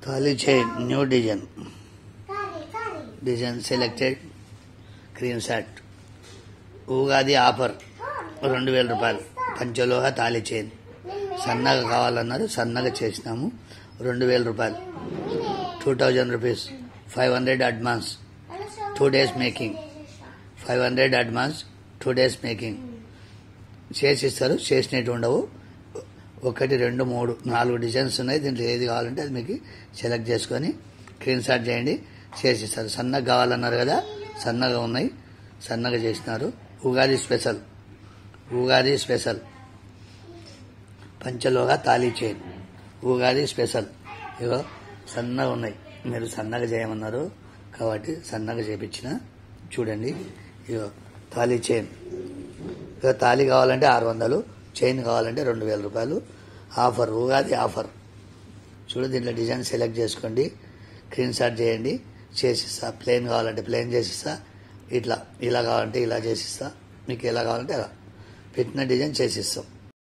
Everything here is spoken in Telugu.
thali chain new design design selected cream set Ugadi offer రెండు వేల రూపాయలు పంచలోహ తాళీ చైన్ సన్నగా కావాలన్నారు సన్నగా చేసినాము రెండు వేల రూపాయలు two thousand rupees five hundred advance two days making five hundred advance two days making చేసిస్తారు చేసినట్టు ఉండవు ఒకటి రెండు మూడు నాలుగు డిజైన్స్ ఉన్నాయి దీంట్లో ఏది కావాలంటే అది మీకు సెలెక్ట్ చేసుకొని స్క్రీన్ షాట్ చేయండి చేసిస్తారు సన్నగా కావాలన్నారు కదా సన్నగా ఉన్నాయి సన్నగా చేసినారు ఉగాది స్పెషల్ ఉగాది స్పెషల్ పంచలోగా తాళీ చైన్ ఉగాది స్పెషల్ ఇగో సన్నగా ఉన్నాయి మీరు సన్నగా చేయమన్నారు కాబట్టి సన్నగా చేపించిన చూడండి ఇగో తాళీ చైన్ ఇక తాళి కావాలంటే ఆరు వందలు చైన్ కావాలంటే రెండు వేల రూపాయలు ఆఫర్ ఉగాది ఆఫర్ చూడు దీంట్లో డిజైన్ సెలెక్ట్ చేసుకోండి స్క్రీన్ షాట్ చేయండి చేసిస్తా ప్లేన్ కావాలంటే ప్లేన్ చేసిస్తా ఇట్లా ఇలా కావాలంటే ఇలా చేసిస్తా మీకు ఎలా కావాలంటే అలా పెట్టిన డిజైన్ చేసిస్తాం